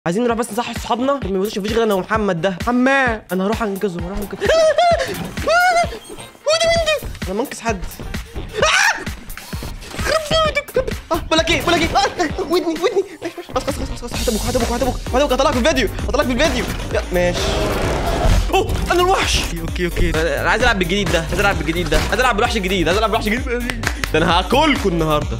عايزين نروح بس نصحي صحابنا ما يبصش مفيش غير انا ومحمد ده حمام انا هروح انقذه هروح انقذه انا منقذ حد آه، بقول لك ايه بقول لك ايه آه، ودني ودني ماشي ماشي خلاص خلاص خلاص خلاص هتبوك هتبوك هتبوك هتبوك هطلعك في الفيديو هطلعك في الفيديو يا، ماشي اوه انا الوحش اوكي اوكي انا عايز العب بالجديد ده عايز العب بالجديد ده عايز العب بالوحش الجديد عايز العب بالوحش الجديد ده انا هاكلكم النهارده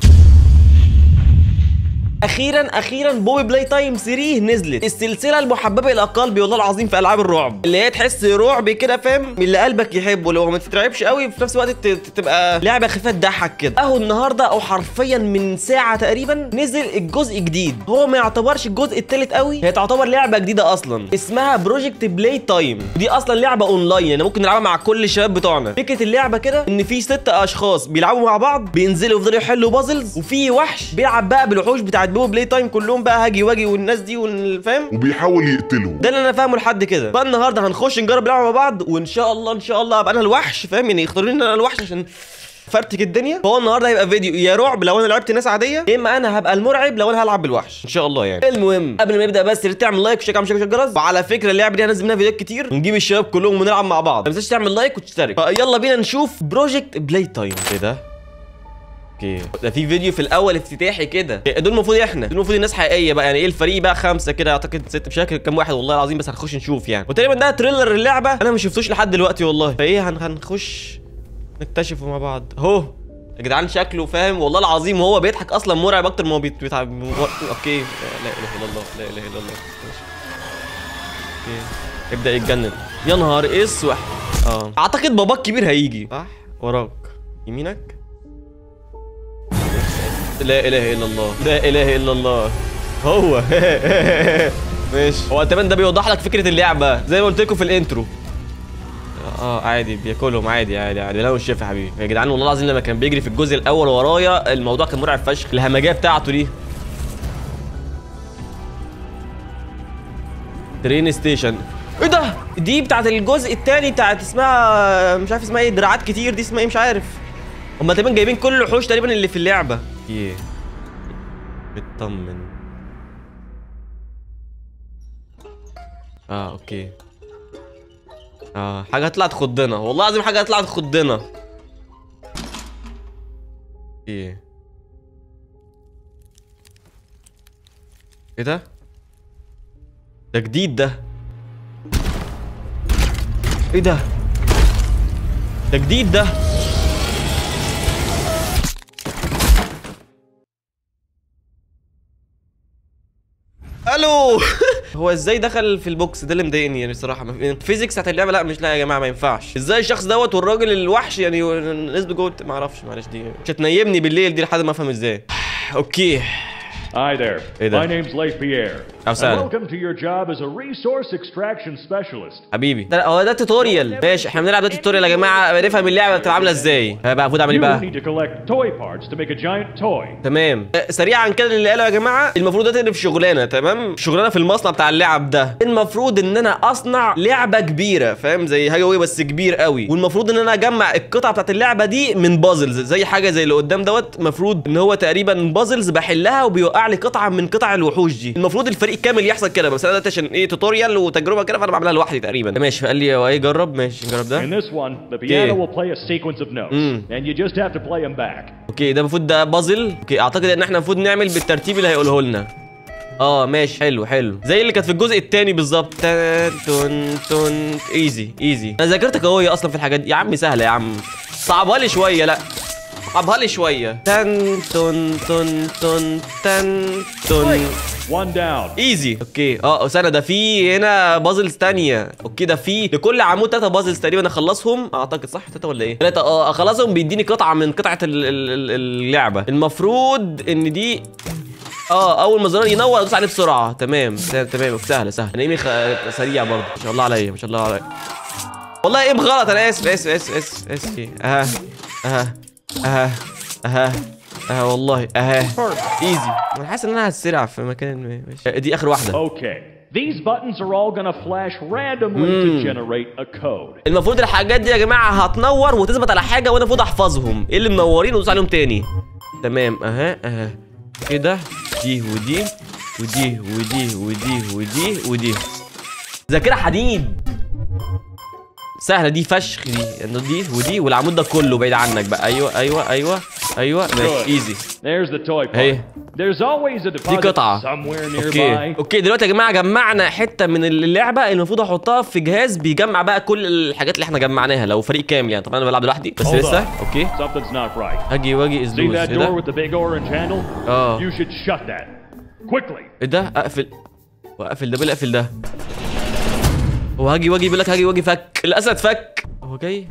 اخيرا اخيرا بوي بلاي تايم 3 نزلت السلسله المحببه الى قلبي والله العظيم في العاب الرعب اللي هي تحس رعب كده فاهم من اللي قلبك يحبه لو ما تترعبش قوي في نفس الوقت ت- ت- تبقى لعبه خفيفه تضحك كده اهو النهارده او حرفيا من ساعه تقريبا نزل الجزء الجديد هو ما يعتبرش الجزء التالت قوي هي تعتبر لعبه جديده اصلا اسمها بروجكت بلاي تايم ودي اصلا لعبه اونلاين يعني ممكن نلعبها مع كل الشباب بتوعنا فكره اللعبه كده ان في ست اشخاص بيلعبوا مع بعض بينزلوا يفضلوا يحلوا بازلز وفي وحش بيلعب بقى بالوحوش بتاعت بيبو بلاي تايم كلهم بقى هاجي واجي والناس دي والفاهم وبيحاول يقتله ده اللي انا فاهمه لحد كده بقى النهارده هنخش نجرب لعبه مع بعض وان شاء الله ان شاء الله ابقى انا الوحش فاهم يعني يختاروا لي انا الوحش عشان فرتك الدنيا فهو النهارده هيبقى فيديو يا رعب لو انا لعبت ناس عاديه يا اما انا هبقى المرعب لو انا هلعب بالوحش ان شاء الله يعني المهم قبل ما نبدا بس تعمل لايك وشيك على مشاركه الجرس وعلى فكره اللعبه دي هنزل منها فيديوهات كتير ونجيب الشباب كلهم ونلعب مع بعض ما تنساش تعمل لايك وتشترك فيلا بينا نشوف بروجكت بلاي تايم ايه ده اوكي ده في فيديو في الاول افتتاحي كده دول المفروض احنا دول المفروض الناس حقيقيه بقى يعني ايه الفريق بقى خمسه كده اعتقد ست مش فاكر كام واحد والله العظيم بس هنخش نشوف يعني وتقريبا ده تريلر اللعبه انا ما شفتوش لحد دلوقتي والله فايه هن هنخش نكتشفه مع بعض اهو يا جدعان شكله فاهم والله العظيم وهو بيضحك اصلا مرعب اكتر ما هو بيت- بيتعب اوكي لا اله الا الله لا اله الا الله ماشي. اوكي يبدا يتجنن يا نهار اسود اه اعتقد باباك كبير هيجي صح وراك يمينك لا اله الا الله لا اله الا الله هو ماشي هو تمام ده بيوضح لك فكره اللعبه زي ما قلت لكم في الانترو اه عادي بياكلهم عادي عادي عادي لا مش شايف يا حبيبي يا جدعان والله العظيم لما كان بيجري في الجزء الاول ورايا الموضوع كان مرعب فشخ الهمجيه بتاعته دي ترين ستيشن ايه ده دي بتاعت الجزء الثاني بتاعت اسمها مش عارف اسمها ايه دراعات كتير دي اسمها ايه مش عارف هما تقريبا جايبين كل الوحوش تقريبا اللي في اللعبه ايه بتطمن اه اوكي اه حاجه طلعت خضنا والله العظيم حاجه طلعت خضنا ايه ايه ده ده جديد ده ايه ده ده جديد ده الو هو ازاي دخل في البوكس ده اللي مضايقني يعني الصراحه ما- الفيزيكس بتاعت اللعبه لا مش لا يا جماعه ما ينفعش ازاي الشخص دوت والراجل الوحش يعني نزلوا جوه ما اعرفش معلش دي مش هتنيمني بالليل دي لحد ما افهم ازاي اوكي Hi there. Hey there. My name's Leif Pierre. How and sad. welcome to your job as a resource extraction specialist. حبيبي ده هو ده توتوريال ماشي احنا بنلعب ده توتوريال يا جماعه نفهم اللعبه بتبقى عامله ازاي ها بقى المفروض اعمل ايه You بقى need to collect toy parts to make a giant toy. تمام أه، سريعا كده اللي قاله يا جماعه المفروض ده تقلب شغلانه تمام شغلانه في المصنع بتاع اللعب ده المفروض ان انا اصنع لعبه كبيره فاهم زي هاجا واي بس كبير قوي والمفروض ان انا اجمع القطع بتاعت اللعبه دي من بازلز زي حاجه زي اللي قدام دوت المفروض ان هو تقريبا بازلز بحلها وبيوقع لي قطعه من قطع الوحوش دي المفروض الفريق كامل يحصل كده بس انا ده عشان ايه توتوريال وتجربه كده فانا بعملها لوحدي تقريبا ماشي فقال لي هو ايه جرب ماشي نجرب ده In this one, the piano Okay. will play a sequence of notes, Mm. and you just have to play them back. اوكي ده المفروض ده بازل اوكي اعتقد ان احنا المفروض نعمل بالترتيب اللي هيقوله لنا اه ماشي حلو حلو زي اللي كانت في الجزء الثاني بالظبط تن تن تن ايزي ايزي انا ذاكرتي قويه اصلا في الحاجات دي يا عم سهله يا عم صعبها لي شويه لا صعبها لي شويه تن تن تن تن تن تن One down. ايزي اوكي اه استنى ده في هنا بازلز تانية اوكي ده في لكل عمود تلاتة بازلز تقريبا اخلصهم اعتقد صح تلاتة ولا ايه تلاتة اه اخلصهم بيديني قطعة من قطعة ال- ال- ال- اللعبة المفروض ان دي اه اول ما الزرار ينور ادوس عليه بسرعة تمام ت- تمام سهلة سهلة انا ايمي خ- سريع برضه ما شاء الله عليا ما شاء الله عليا والله ايم غلط انا اسف اسف اسف اسف اسف اها اها اها اها اها والله اها ايزي انا حاسس ان انا هتسرع في مكان ما ماشي دي اخر واحده Okay. These buttons are all gonna flash randomly to generate a code. المفروض الحاجات دي يا جماعه هتنور وتثبت على حاجه وانا المفروض احفظهم ايه اللي منورين وادوس عليهم تاني تمام اها اها كده دي ودي ودي ودي ودي ودي ودي ذاكره حديد سهله دي فشخ دي يعني دي ودي والعمود ده كله بعيد عنك بقى ايوه ايوه ايوه ايوه ماشي ايزي There's the toy part. Hey. There's always a دي deposit قطعه somewhere اوكي nearby. اوكي دلوقتي يا جماعه جمعنا حته من اللعبه اللي المفروض احطها في جهاز بيجمع بقى كل الحاجات اللي احنا جمعناها لو فريق كامل يعني طبعا انا بلعب لوحدي بس Hold لسه on. اوكي Something's not right. هاجي واجي See ازلوز that ايه door ده with the big orange handle? اه You should shut that. Quickly. ايه ده اقفل واقفل ده بيقول اقفل ده هو هاجي واجي بيقول لك هاجي واجي فك الاسد فك هو جاي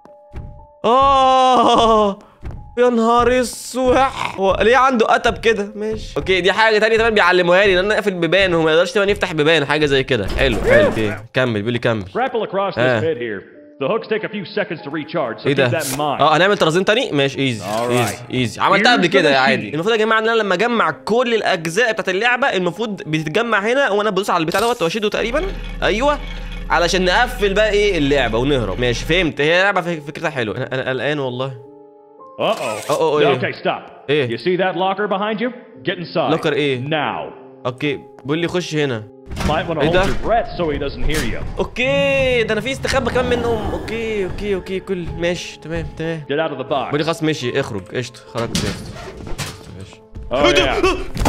اه يا نهار اسوح هو ليه عنده قتب كده ماشي اوكي دي حاجه تانية تمام بيعلموها لي ان انا اقفل بيبان وما يقدرش كمان يفتح بيبان حاجه زي كده حلو حلو اوكي كمل بيقول لي كمل Grapple across Ah. this pit here. The hooks take a few seconds to recharge, so ايه keep ده that in mind. اه هنعمل طرازين تاني ماشي ايزي Alright. ايزي ايزي عملتها قبل Here's the كده machine. عادي المفروض يا جماعه ان انا لما اجمع كل الاجزاء بتاعت اللعبه المفروض بتتجمع هنا وانا بدوس على البتاع دوت واشده تقريبا ايوه علشان نقفل بقى ايه اللعبه ونهرب ماشي فهمت هي لعبه فك- فكرتها حلوه انا انا قلقان والله Uh-oh. Uh-oh, ايه؟ Okay, stop. ايه؟ You see that locker behind you? Get inside. Locker ايه؟ Now. اوكي بيقول لي خش هنا Might want to ايه hold ده؟ your breath so he doesn't hear you. اوكي ده انا في استخبى كمان منهم اوكي اوكي اوكي كل ماشي تمام تمام Get out of the box. بيقول لي خلاص مشي اخرج قشطه خرجت يا اسطى. ماشي Oh, yeah.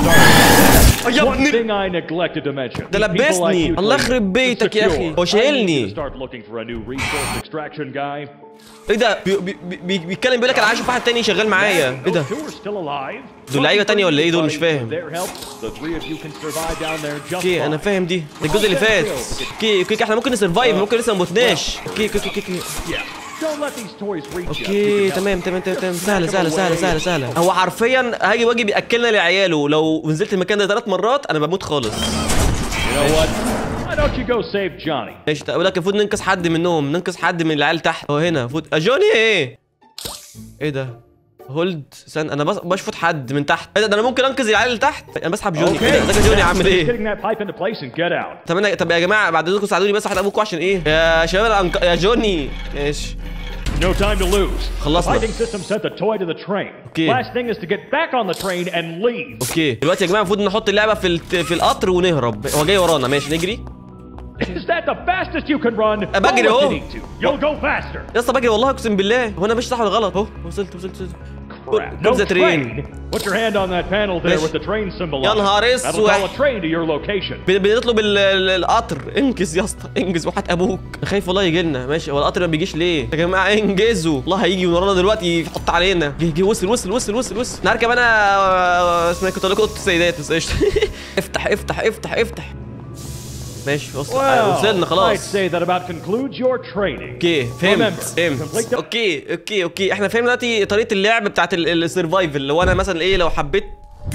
يا One ابني thing I neglected to mention. ده People like لبسني. you الله claim يخرب بيتك يا secure. أخي. هو I need شايلني. you to start looking for a new resource extraction guy. ايه ده بي بي بي بيتكلم بيقول لك انا عايز اشوف واحد تاني شغال معايا ايه ده Those two are still alive. دول لعيبة تانية ولا إيه دول؟ مش فاهم. With their help, the three of you can survive down there just اوكي انا fine. فاهم دي ده الجزء اللي فات اوكي اوكي احنا ممكن نسرفايف ممكن لسه ما متناش اوكي اوكي اوكي اوكي Yeah. Don't let these toys reach you. اوكي You can تمام تمام تمام تمام سهله سهله سهله سهله سهله هو حرفيا هاجي واجي بياكلنا لعياله لو نزلت المكان ده ثلاث مرات انا بموت خالص You know what? Why don't you go save Johnny? ماشي اقول لك المفروض ننقذ حد منهم ننقذ حد من العيال تحت هو هنا المفروض آه، جوني ايه ايه ده هولد سن انا بس بشفط حد من تحت ايه ده ده انا ممكن انقذ العيال اللي تحت انا بسحب جوني Okay. ايه ده ازيك يا جوني عامل ايه Getting that pipe into place and get out. طب انا طب يا جماعه بعد اذنكم ساعدوني بس واحد ابوكم عشان ايه يا شباب الأنق... يا جوني ماشي No time to lose. The خلصنا. piping system sent the toy to the train. Okay. Last thing is to get back on the train and leave. اوكي دلوقتي يا جماعه المفروض نحط اللعبه في الت... في القطر ونهرب هو جاي ورانا ماشي نجري Is that the fastest you can run? أه، بجري Go if you أهو. need to. You'll go faster. يا اسطى بجري والله اقسم بالله هو انا ماشي صح ولا غلط اهو وصلت وصلت وصلت Crap. كل No ذا ترين train. Put your hand on that panel there ماشي. with the train symbol يا on نهار it. That'll اسود. call a train to your location. ب- بنطلب ال- ال- القطر انجز يا اسطى انجز وحات ابوك انا خايف والله يجي لنا ماشي هو القطر ما بيجيش ليه يا جماعه انجزوا والله هيجي من ورانا دلوقتي يحط علينا جه جه وصل وصل وصل وصل وصل انا هركب انا آه، اسمها إيه؟ كنت اقول لكم اوضه السيدات بس قشطه افتح افتح افتح افتح ماشي وصل وصلنا I'd خلاص say that about concludes your training. اوكي فهمت Remember, فهمت complete the- اوكي اوكي اوكي احنا فهمنا دلوقتي طريقه اللعب بتاعت السرفايفل اللي هو انا مثلا ايه لو حبيت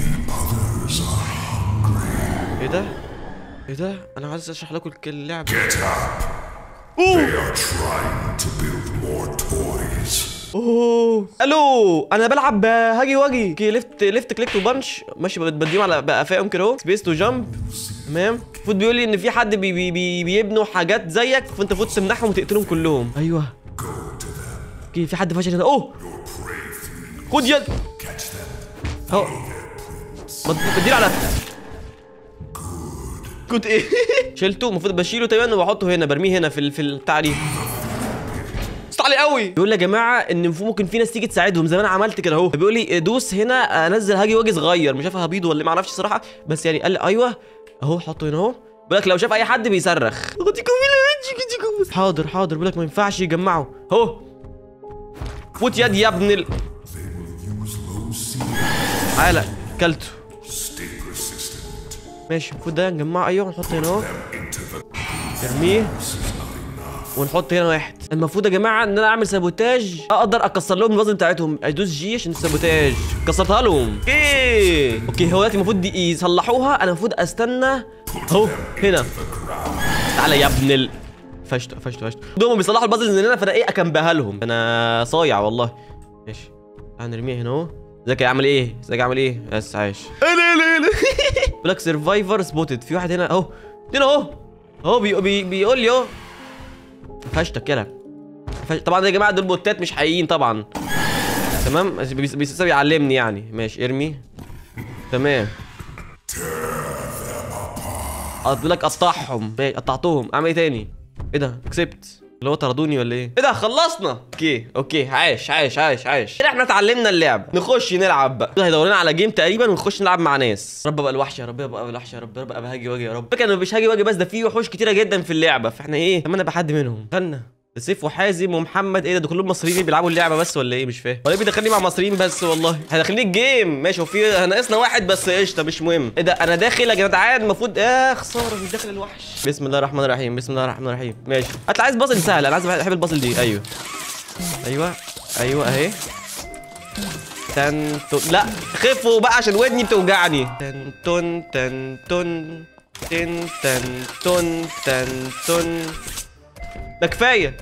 ايه ده ايه ده انا عايز اشرح لكم الك- اللعبه They are trying to build more toys. اوه الو انا بلعب هاجي واجي اوكي ليفت ليفت كليك تو بانش ماشي بد- بديهم على بقفاهم كده اهو سبيس تو جامب تمام المفروض بيقول لي ان في حد بي بي بي بيبنوا حاجات زيك فانت المفروض تمنعهم وتقتلهم كلهم ايوه اوكي في حد فاشل هنا اوه خد يد اهو بد- بديله على كنت ايه شلته المفروض بشيله تقريبا وبحطه هنا برميه هنا في ال- في البتاع دي صوت عالي قوي بيقول لي يا جماعه ان المفروض ممكن في ناس تيجي تساعدهم زي ما انا عملت كده اهو بيقول لي دوس هنا انزل هاجي واجي صغير مش عارف هبيض ولا إيه، ما اعرفش الصراحه بس يعني قال لي ايوه اهو حطه هنا اهو بيقول لك لو شاف اي حد بيصرخ خديكم حاضر حاضر بيقول لك ما ينفعش يجمعوا اهو فوت يد يا ابن ال تعالى كلته Stay persistent. ماشي المفروض ده نجمعه ايوه ونحط هنا اهو نرميه ونحط هنا واحد المفروض يا جماعه ان انا اعمل سابوتاج اقدر اكسر لهم الوزن بتاعتهم ادوس جي عشان سابوتاج كسرتها لهم اوكي اوكي هو دلوقتي المفروض دي يصلحوها انا المفروض استنى اهو هنا تعالى يا ابن ال فشت فشت فشت دوم بيصلحوا البازلز هنا فانا ايه اكمبها لهم انا صايع والله ماشي تعالى نرميها هنا اهو ازيك يا عامل ايه ازيك عامل ايه بس عايش بيقول لك سرفايفر سبوتد في واحد هنا اهو هنا اهو اهو بي بي بيقول لي اهو فشتك يلا فش... طبعا يا جماعه دول بوتات مش حقيقيين طبعا تمام بس بيس- بيس بيعلمني يعني ماشي ارمي تمام بيقول لك قطعهم ماشي، قطعتهم اعمل ايه تاني ايه ده كسبت اللي هو طردوني ولا ايه؟ ايه ده خلصنا اوكي اوكي عايش عايش عايش عايش كده احنا اتعلمنا اللعب نخش نلعب بقى هيدور لنا على جيم تقريبا ونخش نلعب مع ناس رب بقى الوحش يا رب بقى الوحش يا رب رب ابقى هاجي واجي يا رب فكره انه مش هاجي واجي بس ده في وحوش كتيره جدا في اللعبه فاحنا ايه اتمنى ابقى حد منهم استنى ده سيف وحازم ومحمد ايه ده دول كلهم مصريين بيلعبوا اللعبه بس ولا ايه مش فاهم ولا بيدخلني مع مصريين بس والله هيدخلني الجيم ماشي وفي ناقصنا واحد بس قشطه مش مهم ايه ده انا داخل يا جدعان المفروض اه خساره مش داخل الوحش بسم الله الرحمن الرحيم بسم الله الرحمن الرحيم ماشي هات عايز بازل سهل انا عايز بحب البازل دي ايوه ايوه ايوه اهي تن تن لا خفوا بقى عشان ودني بتوجعني تن تن تن تن تن تن تن تن تن ده كفايه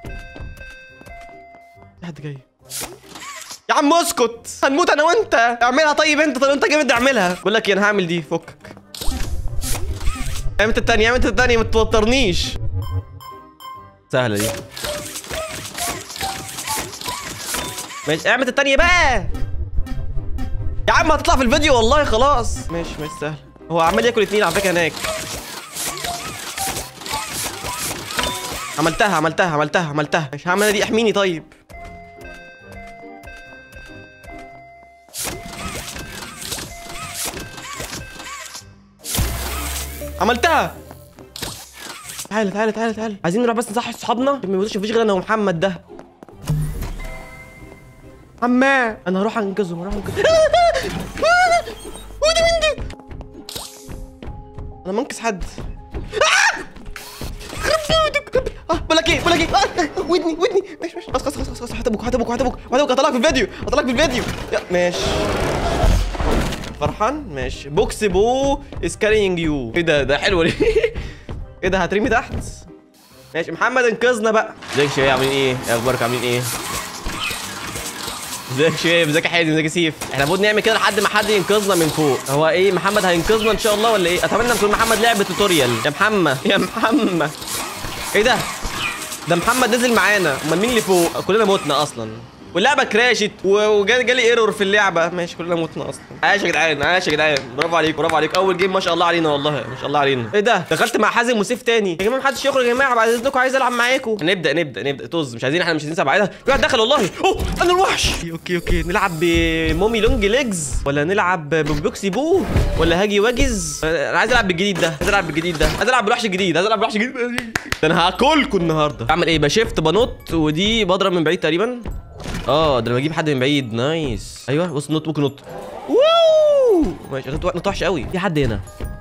في حد جاي يا عم اسكت هنموت انا وانت اعملها طيب انت طب انت جامد اعملها بقول لك إيه، انا هعمل دي فكك اعمل انت التانية اعمل انت التانية ما توترنيش سهلة دي ماشي اعمل التانية بقى يا عم هتطلع في الفيديو والله خلاص ماشي ماشي سهل هو عمال ياكل اتنين على فكرة هناك عملتها عملتها عملتها عملتها مش هعمل دي احميني طيب عملتها تعالى تعالى تعالى تعالى عايزين نروح بس نصحي صحابنا ما يقولوش مفيش غير انا ومحمد ده عماه انا هروح انقذهم هروح انقذهم وده مين ده انا منقذ حد اه بقول لك ايه بقول لك ايه آه، ودني ودني ماشي ماشي خلاص خلاص خلاص خلاص هتبوك هتبوك هتبوك هتبوك هطلعك في الفيديو هطلعك في الفيديو يا، ماشي فرحان ماشي بوكس بو از كارينج يو ايه ده ده حلو ليه ايه ده هترمي تحت ماشي محمد انقذنا بقى ازيك يا شباب عاملين ايه ايه اخبارك عاملين ايه ازيك يا شباب ازيك يا حازم ازيك يا سيف احنا المفروض نعمل كده لحد ما حد ينقذنا من فوق هو ايه محمد هينقذنا ان شاء الله ولا ايه اتمنى ان يكون محمد لعب توتوريال يا محمد يا محمد ايه ده ده محمد نزل معانا امال مين اللي فوق كلنا متنا اصلا واللعبه كراشت و- وجالي جالي ايرور في اللعبه ماشي كلنا متنا اصلا عاش يا جدعان عاش يا جدعان برافو عليك برافو عليك اول جيم ما شاء الله علينا والله ما شاء الله علينا ايه ده دخلت مع حازم وسيف تاني يا جماعه محدش يخرج يا جماعه بعد اذنكم عايز العب معاكم نبدا نبدا نبدا طز مش عايزين احنا مش عايزين سبعه ايه ده في واحد دخل والله اوه انا الوحش اوكي اوكي نلعب بمومي لونج ليجز ولا نلعب ببوكسي بو ولا هاجي واجز انا عايز العب بالجديد ده عايز العب بالجديد ده عايز العب بالوحش الجديد عايز العب بالوحش الجديد ده انا هاكلكم النهارده بعمل ايه بشيفت بنط ودي بضرب من بعيد تقريبا اه ده لما اجيب حد من بعيد نايس ايوه بص نط ممكن نط ووو ماشي نط نط وحش قوي في حد هنا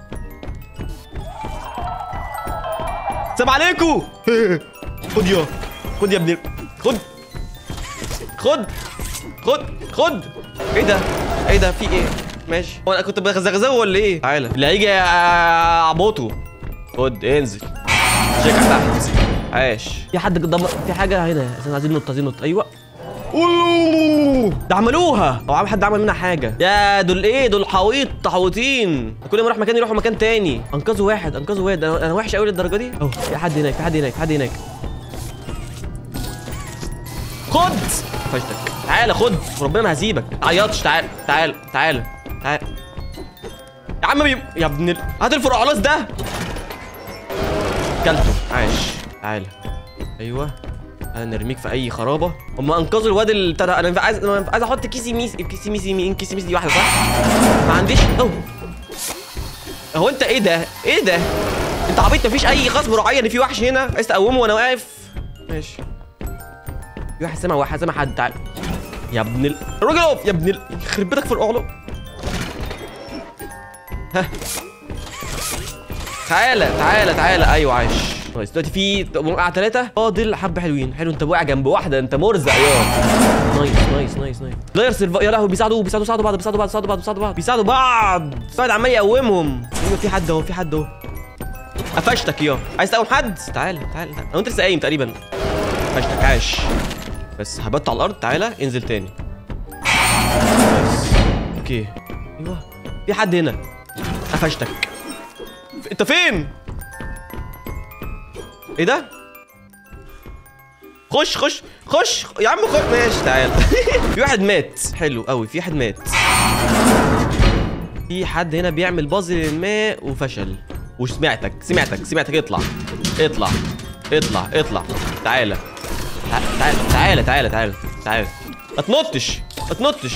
السلام عليكم خد يا خد يا ابني خد خد خد خد ايه ده ايه ده في ايه ماشي هو انا كنت بغزغزه ولا ايه تعالى اللي هيجي اعبطه خد انزل شيك تحت عاش في حد ضم... في حاجه هنا استنى عايزين نط عايزين نط ايوه أوه، ده عملوها او عم حد عمل منها حاجه يا دول ايه دول حويط تحويطين كل ما اروح مكان يروحوا مكان تاني انقذوا واحد انقذوا واحد انا أنا وحش قوي للدرجه دي اهو في حد هناك في حد هناك في حد هناك خد فشتك تعالى خد وربنا ما هسيبك عيطش تعال تعال تعال تعال يا عم بي... يا ابن ال... هات الفرعلاس ده كلته عاش تعالى ايوه انا نرميك في اي خرابه هم انقذوا الواد اللي بتاع ده. انا عايز انا عايز احط كيسي ميس كيسي ميسي مين كيسي ميس دي واحده صح ما عنديش اهو هو انت ايه ده ايه ده انت عبيط مفيش اي غصب رعايه ان في وحش هنا عايز تقومه وانا واقف ماشي في واحد سامع واحد سامع حد تعال يا ابن ال... الراجل اقف يا ابن ال... يخرب بيتك في الأعلى ها تعالى تعالى تعالى ايوه عايش نايس دلوقتي في وقع ثلاثة فاضل حبة حلوين حلو انت واقع جنب واحدة انت مرزق يا نايس نايس نايس نايس لا يرسل يا لهوي بيساعدوا بيساعدوا بيساعدوا بعض بيساعدوا بعض بيساعدوا بعض بيساعدوا بعض بيساعدوا بعض واحد عمال يقومهم ايوه في حد اهو في حد اهو قفشتك يا عايز تقوم حد تعالى تعالى تعالى. انا انت لسه قايم تقريبا قفشتك عاش بس هبط على الارض تعالى انزل تاني نايس اوكي ايوه في حد هنا قفشتك انت فين ايه ده خش خش خش يا عم خش ماشي تعال في واحد مات حلو قوي في واحد مات في حد هنا بيعمل بازل ما وفشل وش سمعتك سمعتك سمعتك اطلع اطلع اطلع اطلع تعالى تع- تعالى تعالى تعالى تعالى تعالى ما تنطش ما تنطش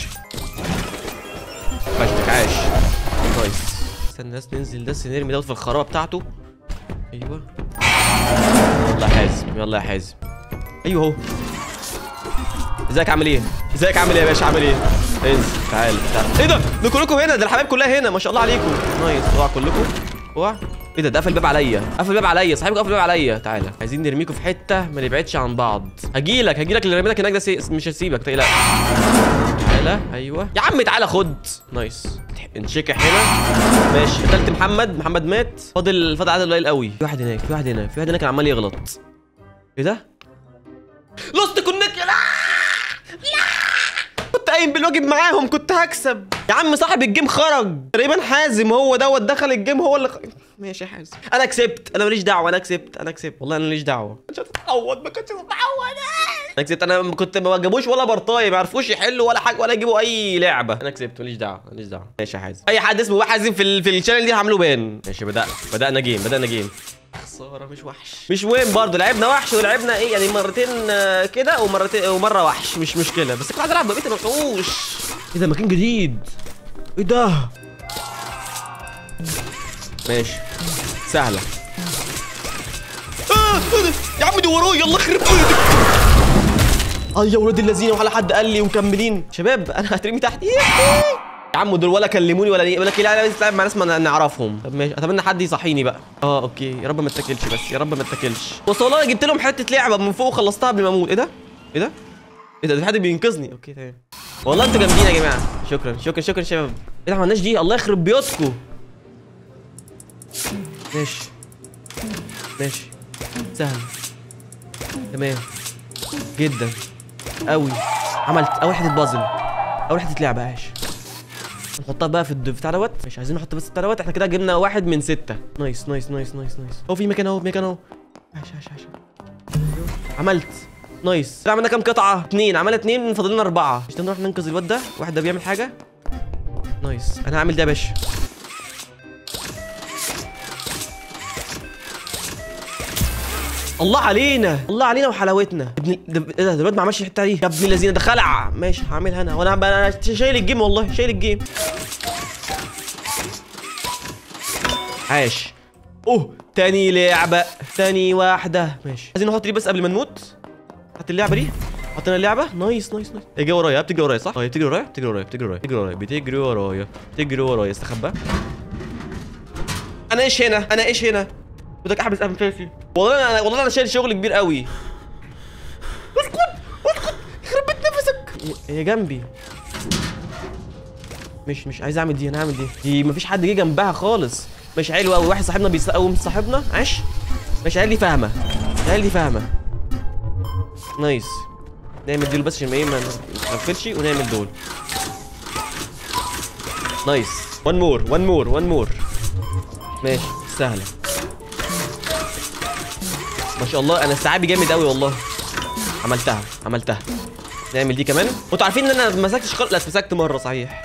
فشتك عاش نايس استنى بس ننزل بس نرمي دوت في الخرابه بتاعته ايوه يلا يا حازم يلا يا حازم ايوه اهو ازيك عامل ايه ازيك عامل ايه يا باشا عامل ايه انزل تعال تعال ايه ده ده كلكم هنا ده الحبايب كلها هنا ما شاء الله عليكم نايس اوعى كلكم اوعى ايه ده ده قفل الباب عليا قفل الباب عليا صاحبك قفل الباب عليا تعالى عايزين نرميكم في حته ما نبعدش عن بعض هجيلك هجيلك اللي رميتك هناك ده سي... مش هسيبك تقلق تعالى ايوه يا عم تعالى خد نايس نشكح هنا ماشي قتلت محمد محمد مات فاضل فاضل عدد قليل قوي في واحد هناك في واحد هنا في واحد هناك عمال يغلط ايه ده لوست كونكت لا كنت قايم بالواجب معاهم كنت هكسب يا عم صاحب الجيم خرج تقريبا حازم هو دوت دخل الجيم هو اللي خ... ماشي يا حازم انا كسبت انا ماليش دعوه انا كسبت انا كسبت والله انا ماليش دعوه ما كنتش هتتعود ما كنتش هتتعود انا كسبت انا كنت ما جابوش ولا برطايه ما عرفوش يحلوا ولا حاجه ولا يجيبوا اي لعبه انا كسبت ماليش دعوه ماليش دعوه ماشي يا حازم اي حد اسمه حازم في ال... في الشانل دي هعمله بان ماشي بدأنا بدأنا جيم بدأنا جيم خساره مش وحش مش مهم برضه لعبنا وحش ولعبنا ايه يعني مرتين آه، كده ومرتين ومره وحش مش مشكله بس كنت عايز العب بقيه الوحوش ايه ده مكان جديد ايه ده ماشي سهله آه إيه ده؟ يا عم دي ورايا الله يخرب بيتك اه يا ولاد الذين ولا حد قال لي ومكملين شباب انا هترمي تحت يا عم دول ولا كلموني ولا يقول لك لا لا تلعب مع ناس ما نعرفهم طب ماشي اتمنى حد يصحيني بقى اه اوكي يا رب ما اتاكلش بس يا رب ما اتاكلش بص والله انا جبت لهم حته لعبه من فوق وخلصتها قبل ما اموت ايه ده ايه ده ايه ده ده في حد بينقذني اوكي تمام والله انتوا جامدين يا جماعه شكرا شكرا شكرا شباب ايه ده ما عملناش دي الله يخرب بيوتكم ماشي ماشي سهل تمام جدا قوي عملت اول حته بازل اول حته لعبه عاش نحطها بقى في الد- بتاع دوت مش عايزين نحط بس بتاع دوت احنا كده جبنا واحد من ستة نايس نايس نايس نايس نايس هو في مكان اهو في مكان اهو عاش عاش عاش أيوه. عملت نايس كده عملنا كام قطعة؟ اتنين عملنا اتنين فاضل لنا أربعة مش نروح ننقذ الواد ده واحد ده بيعمل حاجة نايس أنا هعمل ده يا باشا الله علينا الله علينا وحلاوتنا ابن ال- ده ايه ده ده الواد ما عملش الحته دي يا ابن الذين ده خلع ماشي هعملها انا وانا انا شايل الجيم والله شايل الجيم عاش اوه تاني لعبة تاني واحدة ماشي عايزين نحط دي بس قبل ما نموت حط اللعبة دي حطينا اللعبة نايس نايس نايس هي جاية ورايا بتجري ورايا صح؟ اه بتجري ورايا بتجري ورايا بتجري ورايا بتجري ورايا بتجري ورايا بتجري ورايا استخبى انا ايش هنا؟ انا ايش هنا؟ بدك احبس انفاسي والله انا والله انا شايل شغل كبير قوي اسكت اسكت يخرب بيت نفسك هي جنبي مش مش عايز اعمل دي انا هعمل دي دي مفيش حد جه جنبها خالص مش حلو قوي واحد صاحبنا بيقوم صاحبنا عاش مش عيال دي فاهمه عيال دي فاهمه نايس نعمل دول بس عشان ما ايه ما نقفلش ونعمل دول نايس وان مور وان مور وان مور ماشي سهله ما شاء الله انا استيعابي جامد قوي والله عملتها عملتها نعمل دي كمان وانتوا عارفين ان انا ما مسكتش خالص لا مسكت مره صحيح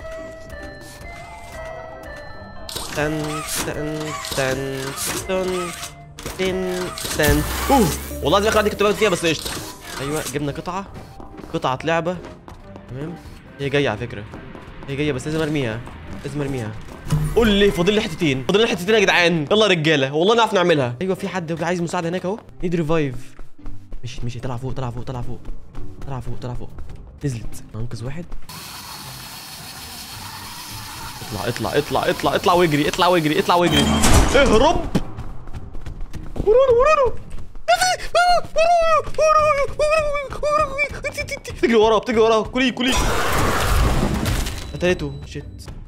تن تن تن تن تن تن اوه والله دي الاخر دي كنت بقعد فيها بس قشطه ايوه جبنا قطعه قطعه لعبه تمام هي جايه على فكره هي جايه بس لازم ارميها لازم ارميها قول لي فاضل لي حتتين فاضل لي حتتين يا جدعان يلا يا رجاله والله نعرف نعملها ايوه في حد عايز مساعده هناك اهو نيد ريفايف مشيت مشيت طلع فوق طلع فوق طلع فوق طلع فوق طلع فوق نزلت انقذ واحد اطلع اطلع اطلع اطلع اطلع واجري اطلع واجري اطلع واجري اهرب ورانا ورانا بتجري وراه بتجري وراه كلي كلي قتلته شيت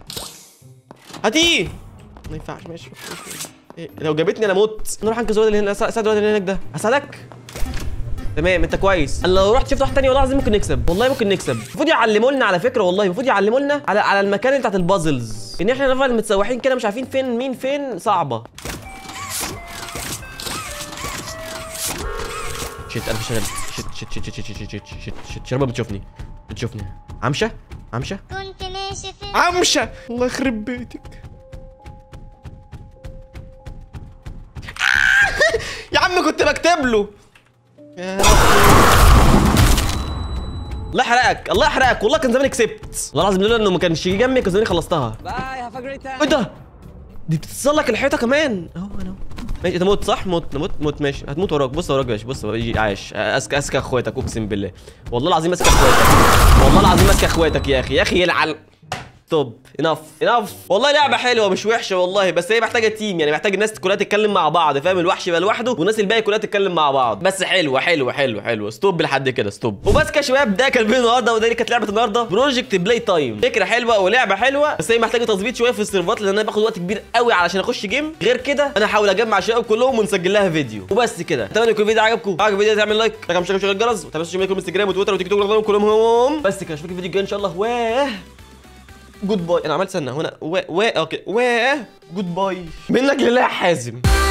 هاتيه ما ينفعش ماشي إيه، لو جابتني انا موت نروح انقذ الواد اللي هنا اساعد الواد اللي هناك ده اساعدك تمام انت كويس انا لو رحت شفت واحد تاني والله العظيم ممكن نكسب والله ممكن نكسب المفروض يعلموا لنا على فكره والله المفروض يعلموا لنا على على المكان بتاعت البازلز ان احنا نفضل متسوحين كده مش عارفين فين مين فين صعبه شيت انا فشلت شيت شيت شيت شيت شيت شيت شيت شيت شيت شربة بتشوفني بتشوفني عمشه عمشه كنت ماشي في عمشه الله يخرب بيتك عم كنت بكتب له يا رب. الله يحرقك الله يحرقك والله كان زماني كسبت والله العظيم لولا انه ما كانش يجي جنبي كان زماني خلصتها Bye, have a great time. ايه ده دي بتتسلق الحيطه كمان اهو انا أهو. ماشي انت موت صح موت موت موت ماشي هتموت وراك بص وراك يا باشا بص يجي عايش اسك اسك اخواتك اقسم بالله والله العظيم ماسك اخواتك والله العظيم ماسك اخواتك يا اخي يا اخي يلعن توب انف انف والله لعبه حلوه مش وحشه والله بس هي محتاجه تيم يعني محتاج الناس كلها تتكلم مع بعض فاهم الوحش يبقى لوحده والناس الباقي كلها تتكلم مع بعض بس حلوه حلوه حلوه حلوه ستوب لحد كده ستوب وبس كده يا شباب ده كان فيديو النهارده وده كانت لعبه النهارده بروجكت بلاي تايم فكره حلوه ولعبه حلوه بس هي محتاجه تظبيط شويه في السيرفرات لان انا باخد وقت كبير قوي علشان اخش جيم غير كده انا هحاول اجمع الشباب كلهم ونسجل لها فيديو وبس كده اتمنى يكون الفيديو عجبكم عجب الفيديو تعمل لايك رقم مشاركه شغل الجرس وتابعوا السوشيال ميديا انستجرام وتويتر وتيك توك كلهم هم بس كده اشوفك الفيديو الجاي ان شاء الله واه جود باي انا عملت سنه هنا و و اوكي و جود باي منك لله يا حازم